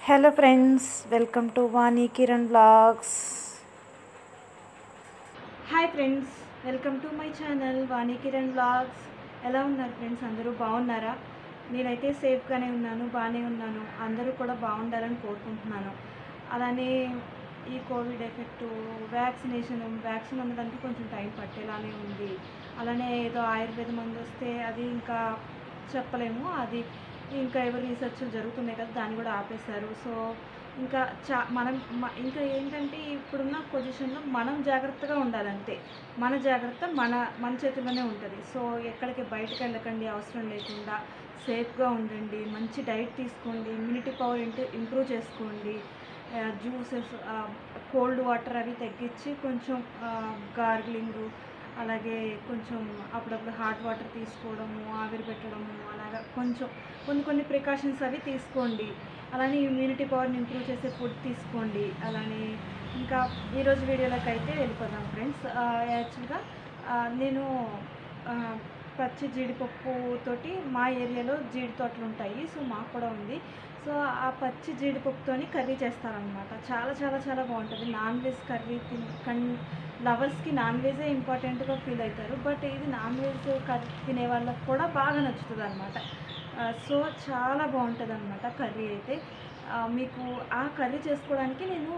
hello friends welcome to Vani Kiran blogs hi friends welcome to my channel Vani Kiran blogs ఎలా ఉన్నారు friends అందరూ బాగున్నారా నేనైతే సేఫ్గానే ఉన్నాను బాగానే ఉన్నాను అందరూ కూడా బాగుండాలని కోరుకుంటున్నాను అలానే ఈ కోవిడ్ ఎఫెక్ట్ వ్యాక్సినేషన్ వ్యాక్సిన్ అందడానికి కొంచెం టైం పట్టేలానే ఉంది అలానే ఏదో ఆయుర్వేద మందు వస్తే అది ఇంకా చెప్పలేము అది ఇంకా ఎవరు రీసెర్చ్లు జరుగుతున్నాయి కదా దాన్ని కూడా ఆపేశారు సో ఇంకా చా మనం మ- ఇంకా ఏంటంటే ఇప్పుడున్న పొజిషన్లో మనం జాగ్రత్తగా ఉండాలంతే మన జాగ్రత్త మన మన చేతిలోనే ఉంటుంది సో ఎక్కడికి బయటకు వెళ్ళకండి అవసరం లేకుండా సేఫ్గా ఉండండి మంచి డైట్ తీసుకోండి ఇమ్యూనిటీ పవర్ ఇంటి ఇంప్రూవ్ చేసుకోండి జ్యూసెస్ కోల్డ్ వాటర్ అవి తగ్గించి కొంచెం గార్గిలింగ్ అలాగే కొంచెం అప్పుడప్పుడు హాట్ వాటర్ తీసుకోవడము ఆవిరి పెట్టడము అలాగా కొంచెం కొన్ని కొన్ని ప్రికాషన్స్ అవి తీసుకోండి అలానే ఇమ్యూనిటీ పవర్ని ఇంప్రూవ్ చేసే ఫుడ్ తీసుకోండి అలానే ఇంకా ఈరోజు వీడియోలోకి అయితే వెళ్ళిపోదాం ఫ్రెండ్స్ యాక్చువల్గా నేను ఆ, పచ్చి జీడిపప్పు తోటి మా ఏరియాలో జీడి తోటలు ఉంటాయి సో మాకు కూడా ఉంది సో ఆ పచ్చి జీడిపప్పుతోని కర్రీ చేస్తారనమాట చాలా చాలా చాలా బాగుంటుంది నాన్ వెజ్ కర్రీ తిన్ కన్ లవర్స్కి నాన్ వెజే ఇంపార్టెంట్గా ఫీల్ అవుతారు బట్ ఇది నాన్ వెజ్ కర్రీ తినే వాళ్ళకి కూడా బాగా నచ్చుతుంది అనమాట సో చాలా బాగుంటుంది అనమాట కర్రీ అయితే ఆ, మీకు ఆ కర్రీ చేసుకోవడానికి నేను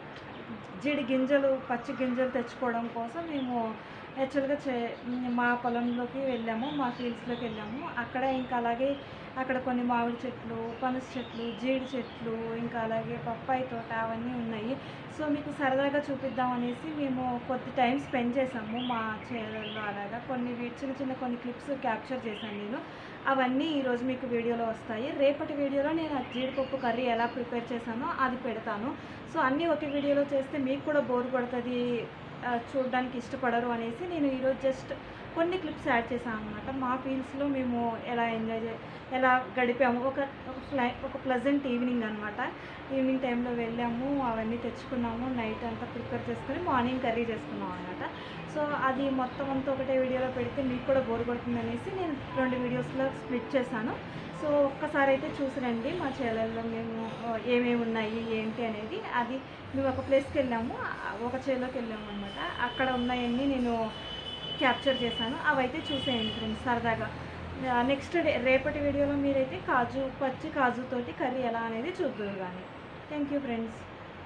జీడి గింజలు పచ్చి గింజలు తెచ్చుకోవడం కోసం మేము యాక్చువల్గా చే మా పొలంలోకి వెళ్ళాము మా ఫీల్డ్స్లోకి వెళ్ళాము అక్కడ ఇంకా అలాగే అక్కడ కొన్ని మామిడి చెట్లు పనస చెట్లు జీడి చెట్లు ఇంకా అలాగే పప్పాయి తోట అవన్నీ ఉన్నాయి సో మీకు సరదాగా చూపిద్దాం అనేసి మేము కొద్ది టైం స్పెండ్ చేసాము మా చేలలో అలాగా కొన్ని వీ- చిన్న చిన్న కొన్ని క్లిప్స్ క్యాప్చర్ చేశాను నేను అవన్నీ ఈరోజు మీకు వీడియోలో వస్తాయి రేపటి వీడియోలో నేను ఆ జీడిపప్పు కర్రీ ఎలా ప్రిపేర్ చేశానో అది పెడతాను సో అన్నీ ఒక వీడియోలో చేస్తే మీకు కూడా బోర్ కొడుతుంది ఆ, చూడడానికి ఇష్టపడరు అనేసి నేను ఈరోజు జస్ట్ కొన్ని క్లిప్స్ యాడ్ చేశాను అనమాట మా ఫీల్డ్స్లో మేము ఎలా ఎంజాయ్ చే ఎలా గడిపాము ఒక ఒక ఫ్లై ఒక ప్లజెంట్ ఈవినింగ్ అనమాట ఈవినింగ్ టైంలో వెళ్ళాము అవన్నీ తెచ్చుకున్నాము నైట్ అంతా ప్రిపేర్ చేసుకుని మార్నింగ్ కర్రీ చేసుకున్నాం అనమాట సో అది మొత్తం అంతా ఒకటే వీడియోలో పెడితే మీకు కూడా బోర్ కొడుతుంది అనేసి నేను రెండు వీడియోస్లో స్ప్లిట్ చేశాను సో ఒక్కసారి అయితే చూసి రండి మా చేలల్లో మేము ఆ, ఏమేమి ఉన్నాయి ఏంటి అనేది అది మేము ఒక ప్లేస్కి వెళ్ళాము ఆ, ఒక చేలోకి వెళ్ళాము అనమాట అక్కడ ఉన్నాయన్నీ నేను క్యాప్చర్ చేశాను అవైతే చూసేయండి ఫ్రెండ్స్ సరదాగా నెక్స్ట్ డే రేపటి వీడియోలో మీరైతే కాజు పచ్చి కాజుతోటి కర్రీ ఎలా అనేది చూద్దరు కానీ thank you friends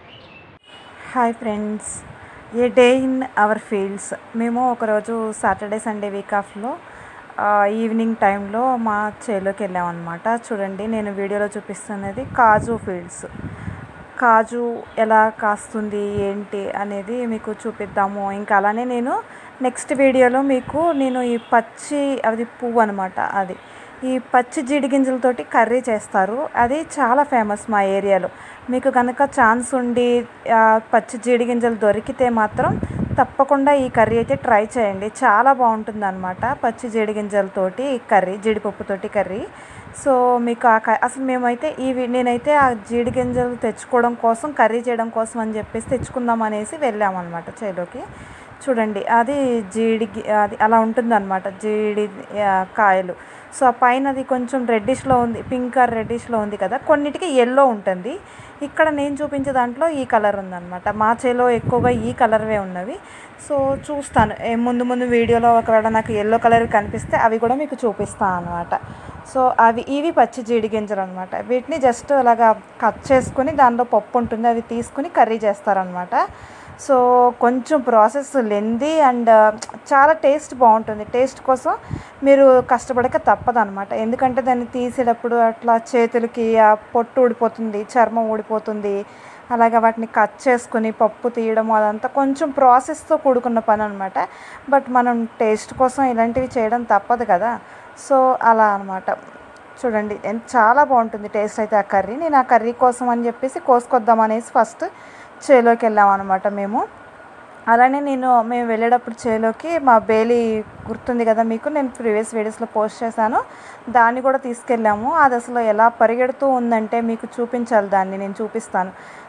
hi friends a day in our fields మేము ఒకరోజు సాటర్డే సండే వీక్ ఆఫ్లో ఈవినింగ్ టైంలో మా చేలోకి వెళ్ళామన్నమాట చూడండి నేను వీడియోలో చూపిస్తున్నది కాజు ఫీల్డ్స్ కాజు ఎలా కాస్తుంది ఏంటి అనేది మీకు చూపిద్దాము ఇంకా అలానే నేను నెక్స్ట్ వీడియోలో మీకు నేను ఈ పచ్చి అది పువ్వు అనమాట అది ఈ పచ్చి జీడి గింజలతోటి కర్రీ చేస్తారు అది చాలా ఫేమస్ మా ఏరియాలో మీకు కనుక ఛాన్స్ ఉండి ఆ, పచ్చి జీడి గింజలు దొరికితే మాత్రం తప్పకుండా ఈ కర్రీ అయితే ట్రై చేయండి చాలా బాగుంటుంది అనమాట పచ్చి జీడి గింజలతోటి కర్రీ జీడిపప్పుతోటి కర్రీ సో మీకు ఆ క- అసలు మేమైతే ఈ వి- నేనైతే ఆ జీడి గింజలు తెచ్చుకోవడం కోసం కర్రీ చేయడం కోసం అని చెప్పేసి తెచ్చుకుందాం అనేసి వెళ్ళామన్నమాట చేలోకి చూడండి అది జీడి గి- అది అలా ఉంటుంది అనమాట జీడి ఆ, కాయలు సో ఆ పైన అది కొంచెం రెడ్డిష్లో ఉంది పింక్ ఆర్ రెడ్డిష్లో ఉంది కదా కొన్నిటికి ఎల్లో ఉంటుంది ఇక్కడ నేను చూపించే దాంట్లో ఈ కలర్ ఉందన్నమాట మా చేలో ఎక్కువగా ఈ కలర్వే ఉన్నవి సో చూస్తాను ఏ ముందు ముందు వీడియోలో ఒకవేళ నాకు ఎల్లో కలర్ కనిపిస్తే అవి కూడా మీకు చూపిస్తాను అనమాట సో అవి ఇవి పచ్చి జీడి గింజలు అనమాట వీటిని జస్ట్ అలాగా కట్ చేసుకుని దానిలో పప్పు ఉంటుంది అది తీసుకుని కర్రీ చేస్తారనమాట సో కొంచెం ప్రాసెస్ లెంది అండ్ చాలా టేస్ట్ బాగుంటుంది టేస్ట్ కోసం మీరు కష్టపడక తప్పదు అనమాట ఎందుకంటే దాన్ని తీసేటప్పుడు అట్లా చేతులకి ఆ పొట్టు ఊడిపోతుంది చర్మం ఊడిపోతుంది అలాగే వాటిని కట్ చేసుకుని పప్పు తీయడం అదంతా కొంచెం ప్రాసెస్తో కూడుకున్న పని అనమాట బట్ మనం టేస్ట్ కోసం ఇలాంటివి చేయడం తప్పదు కదా సో అలా అనమాట చూడండి ఎంత చాలా బాగుంటుంది టేస్ట్ అయితే ఆ కర్రీ నేను ఆ కర్రీ కోసం అని చెప్పేసి కోసుకొద్దాం అనేసి ఫస్ట్ చేలోకి వెళ్ళాం అనమాట మేము అలానే నేను మేము వెళ్ళేటప్పుడు చేలోకి మా బేలి గుర్తుంది కదా మీకు నేను ప్రీవియస్ వీడియోస్లో పోస్ట్ చేశాను దాన్ని కూడా తీసుకెళ్ళాము అది అసలు ఎలా పరిగెడుతూ ఉందంటే మీకు చూపించాలి దాన్ని నేను చూపిస్తాను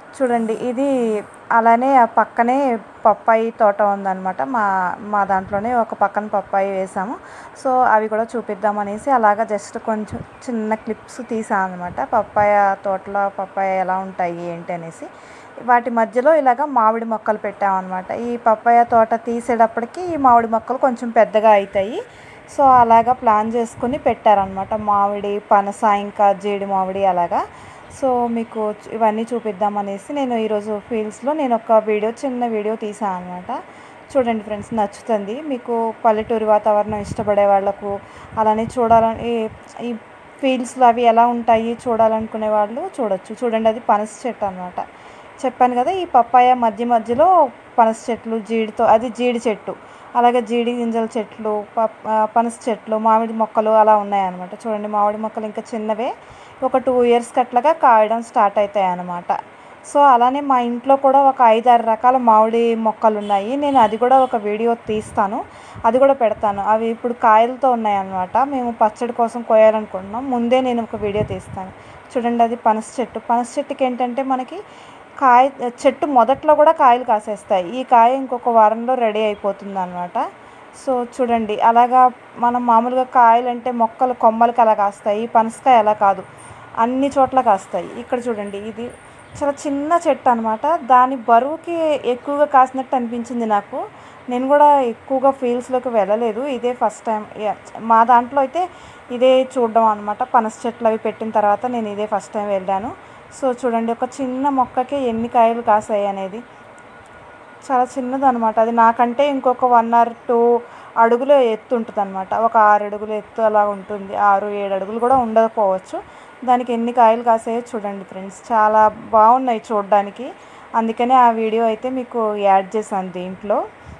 చూడండి ఇది అలానే ఆ పక్కనే పప్పాయి తోట ఉందన్నమాట మా మా దాంట్లోనే ఒక పక్కన పప్పాయి వేసాము సో అవి కూడా చూపిద్దామనేసి అలాగా జస్ట్ కొంచెం చిన్న క్లిప్స్ తీసాను అనమాట పప్పాయ తోటలో పప్పాయ ఎలా ఉంటాయి ఏంటి అనేసి వాటి మధ్యలో ఇలాగ మామిడి మొక్కలు పెట్టామన్నమాట ఈ పప్పాయ తోట తీసేటప్పటికి ఈ మామిడి మొక్కలు కొంచెం పెద్దగా అవుతాయి సో అలాగా ప్లాన్ చేసుకుని పెట్టారనమాట మామిడి పనస ఇంకా జీడి మామిడి అలాగా సో మీకు చు- ఇవన్నీ చూపిద్దామనేసి నేను ఈరోజు ఫీల్డ్స్లో నేను ఒక వీడియో చిన్న వీడియో తీసాను అనమాట చూడండి ఫ్రెండ్స్ నచ్చుతుంది మీకు పల్లెటూరి వాతావరణం ఇష్టపడే వాళ్ళకు అలానే చూడాలని ఈ- ఈ ఫీల్డ్స్లో అవి ఎలా ఉంటాయి చూడాలనుకునే వాళ్ళు చూడొచ్చు చూడండి అది పనస చెట్టు అనమాట చెప్పాను కదా ఈ పప్పాయ మధ్య మధ్యలో పనస చెట్లు జీడితో అది జీడి చెట్టు అలాగే జీడి గింజల చెట్లు పప్ ఆ, పనస చెట్లు మామిడి మొక్కలు అలా ఉన్నాయన్నమాట చూడండి మామిడి మొక్కలు ఇంకా చిన్నవే ఒక టూ ఇయర్స్కి అట్లాగా కాయడం స్టార్ట్ అవుతాయి అన్నమాట సో అలానే మా ఇంట్లో కూడా ఒక ఐదారు రకాల మామిడి మొక్కలు ఉన్నాయి నేను అది కూడా ఒక వీడియో తీస్తాను అది కూడా పెడతాను అవి ఇప్పుడు కాయలతో ఉన్నాయన్నమాట మేము పచ్చడి కోసం కోయాలనుకుంటున్నాం ముందే నేను ఒక వీడియో తీస్తాను చూడండి అది పనస చెట్టు పనస చెట్టుకి ఏంటంటే మనకి కాయ చెట్టు మొదట్లో కూడా కాయలు కాసేస్తాయి ఈ కాయ ఇంకొక వారంలో రెడీ అయిపోతుంది అనమాట సో చూడండి అలాగా మనం మామూలుగా కాయలు అంటే మొక్కలు కొమ్మలకి అలా కాస్తాయి ఈ పనసకాయ అలా కాదు అన్ని చోట్ల కాస్తాయి ఇక్కడ చూడండి ఇది చాలా చిన్న చెట్టు అనమాట దాని బరువుకి ఎక్కువగా కాసినట్టు అనిపించింది నాకు నేను కూడా ఎక్కువగా ఫీల్డ్స్లోకి వెళ్ళలేదు ఇదే ఫస్ట్ టైం మా దాంట్లో అయితే ఇదే చూడడం అనమాట పనస చెట్లు అవి పెట్టిన తర్వాత నేను ఇదే ఫస్ట్ టైం వెళ్ళాను సో చూడండి ఒక చిన్న మొక్కకి ఎన్ని కాయలు కాసాయి అనేది చాలా చిన్నది అనమాట అది నాకంటే ఇంకొక వన్ ఆర్ టూ అడుగులు ఎత్తు ఉంటుంది అనమాట ఒక ఆరు అడుగులు ఎత్తు అలా ఉంటుంది ఆరు ఏడు అడుగులు కూడా ఉండకపోవచ్చు దానికి ఎన్ని కాయలు కాసాయో చూడండి ఫ్రెండ్స్ చాలా బాగున్నాయి చూడడానికి అందుకనే ఆ వీడియో అయితే మీకు యాడ్ చేశాను దీంట్లో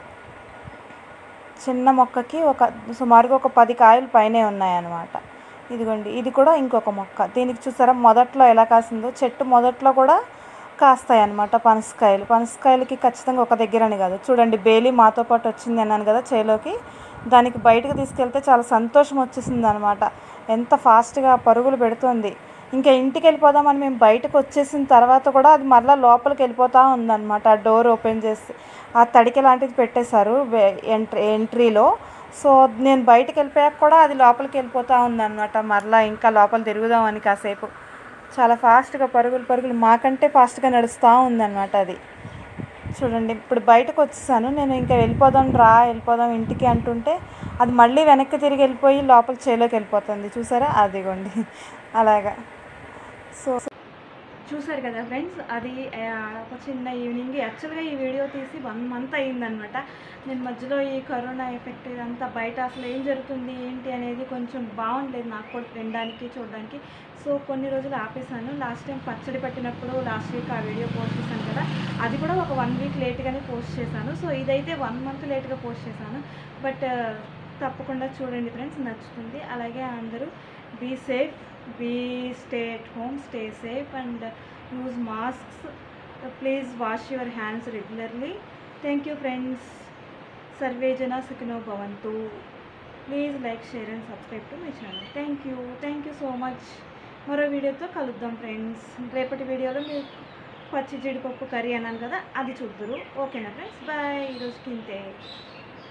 చిన్న మొక్కకి ఒక సుమారుగా ఒక పది కాయలు పైనే ఉన్నాయన్నమాట ఇదిగోండి ఇది కూడా ఇంకొక మొక్క దీనికి చూసారా మొదట్లో ఎలా కాసిందో చెట్టు మొదట్లో కూడా కాస్తాయి అన్నమాట పనసకాయలు పనసకాయలకి ఖచ్చితంగా ఒక దగ్గరని కాదు చూడండి బేలి మాతో పాటు వచ్చింది అన్నాను కదా చేలోకి దానికి బయటకు తీసుకెళ్తే చాలా సంతోషం వచ్చేసింది అనమాట ఎంత ఫాస్ట్గా పరుగులు పెడుతుంది ఇంకా ఇంటికి వెళ్ళిపోదామని మేము బయటకు వచ్చేసిన తర్వాత కూడా అది మరలా లోపలికి వెళ్ళిపోతూ ఉందన్నమాట ఆ డోర్ ఓపెన్ చేసి ఆ తడిక లాంటిది పెట్టేశారు ఎంట్రీ ఎంట్రీలో సో నేను బయటకు వెళ్ళిపోయాక కూడా అది లోపలికి వెళ్ళిపోతూ ఉందన్నమాట మరలా ఇంకా లోపల తిరుగుదామని కాసేపు చాలా ఫాస్ట్గా పరుగులు పరుగులు మాకంటే ఫాస్ట్గా నడుస్తూ ఉందన్నమాట అది చూడండి ఇప్పుడు బయటకు వచ్చేసాను నేను ఇంకా వెళ్ళిపోదాం రా వెళ్ళిపోదాం ఇంటికి అంటుంటే అది మళ్ళీ వెనక్కి తిరిగి వెళ్ళిపోయి లోపల చేలోకి వెళ్ళిపోతుంది చూసారా అదిగోండి అలాగా సో చూసారు కదా ఫ్రెండ్స్ అది ఆ, ఒక చిన్న ఈవినింగ్ యాక్చువల్గా ఈ వీడియో తీసి వన్ మంత్ అయ్యిందనమాట నేను మధ్యలో ఈ కరోనా ఎఫెక్ట్ ఇదంతా బయట అసలు ఏం జరుగుతుంది ఏంటి అనేది కొంచెం బాగుండలేదు నాకు కూడా వినడానికి చూడడానికి సో కొన్ని రోజులు ఆపేసాను లాస్ట్ టైం పచ్చడి పెట్టినప్పుడు లాస్ట్ వీక్ ఆ వీడియో పోస్ట్ చేశాను కదా అది కూడా ఒక వన్ వీక్ లేట్గానే పోస్ట్ చేశాను సో ఇదైతే వన్ మంత్ లేట్గా పోస్ట్ చేశాను బట్ తప్పకుండా చూడండి ఫ్రెండ్స్ నచ్చుతుంది అలాగే అందరూ be safe be stay at home stay safe and use masks please wash your hands regularly thank you friends సర్వే జన సుఖినో భవంతు please like share and subscribe to my channel thank you thank you so much మరో వీడియోతో కలుద్దాం friends రేపటి వీడియోలో మీరు పచ్చి జీడిపప్పు కర్రీ అన్నాను కదా అది చూద్దరు ఓకేనా ఫ్రెండ్స్ బాయ్ ఈరోజుకి ఇంతే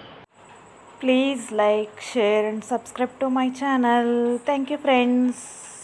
please like share and subscribe to my channel thank you friends